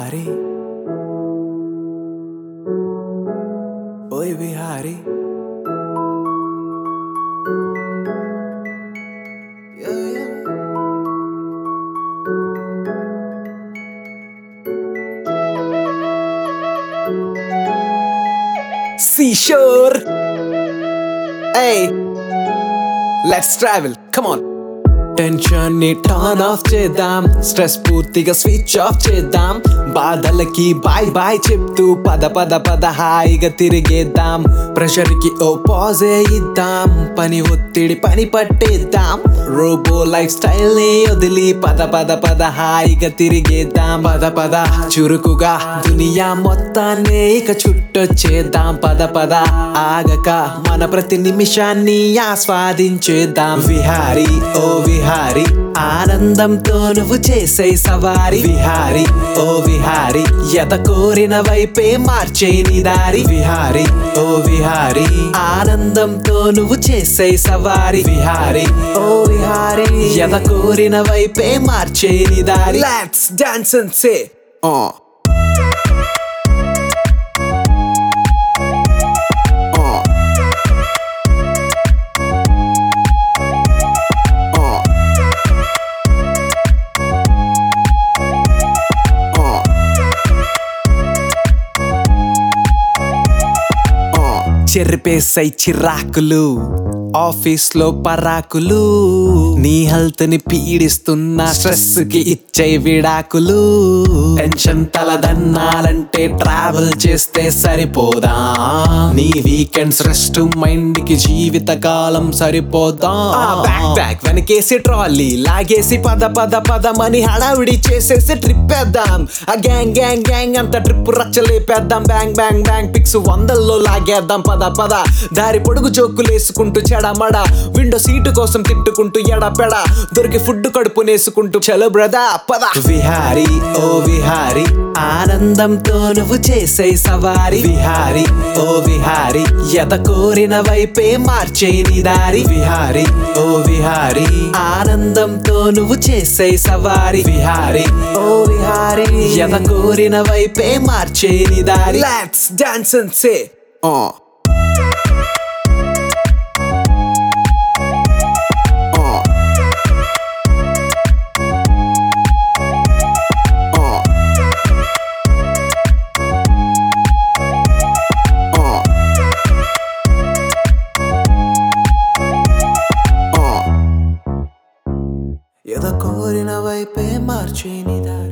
విహారీ ఓయ్ Vihari Seashore. Hey, let's travel. Come on. Tension ని turn off చేద్దాం స్ట్రెస్ పూర్తిగా స్విచ్ ఆఫ్ చేద్దాం బాధలకి బాయ్ బాయ్ చెప్తూ పద పద పద హాయిగా తిరిగేద్దాం ప్రెషర్ కి ఓ పాజే ఇద్దాం పని ఒత్తిడి పని పట్టేద్దాం రోబో లైఫ్ స్టైల్ ని వదిలి పద పద పద హాయిగా తిరిగేద్దాం పద పద చురుకుగా దునియా మొత్తాన్ని ఇక చుట్టొచ్చేద్దాం పద పద ఆగక మన ప్రతి నిమిషాన్ని ఆస్వాదించేద్దాం విహారీ ఓ విహారీ ఆనందంతో నువ్వు చేసే సవారి విహారీ ఓ విహారీ ఎత కోరిన వైపే మార్చే నీ దారి విహారీ ఓ విహారీ ఆనందంతో నువ్వు చేసే సవారి విహారీ ఓ విహారీ ఎత కోరిన వైపే మార్చే నీ దారి లెట్స్ డాన్స్ అండ్ సే చెరిపేసై చిరాకులు ఆఫీస్ లో పరాకులు నీ హెల్త్ ని పీడిస్తున్న స్ట్రెస్ కి ఇచ్చే విడాకులు టెన్షన్ తలదన్నాలంటే ట్రావెల్ చేస్తే సరిపోదా నీ వీకెండ్స్ రెస్ట్ మైండ్ కి జీవిత కాలం సరిపోదా బ్యాక్ బ్యాక్ వెనకేసి ట్రాలీ లాగేసి పద పద పదమని హడావిడి చేసేసి ట్రిప్ వేద్దాం ఆ గ్యాంగ్ గ్యాంగ్ గ్యాంగ్ అంత ట్రిప్ రచ్చలేపేద్దాం బ్యాంగ్ బ్యాంగ్ బ్యాంగ్ పిక్స్ వందల్లో లాగేద్దాం పద పద దారి పొడుగు జోకులు వేసుకుంటూ చెడమడ విండో సీటు కోసం తిట్టుకుంటూ ఎడపెడ దొరికి ఫుడ్ కడుపునేసుకుంటూ చలో బ్రదా పద విహారీ ఓ విహారీ ఆనందంతో నువ్వు చేసే సవారి విహారీ ఓ విహారీ ఎత కోరిన వైపే మార్చే నీ దారి విహారీ ఓ విహారీ ఆనందంతో నువ్వు చేసే సవారి విహారీ ఓ విహారీ ఎత కోరిన వైపే మార్చే నీ దారి లెట్స్ డాన్స్ అండ్ సే ఎద కోరిన వైపే మార్చేని దారి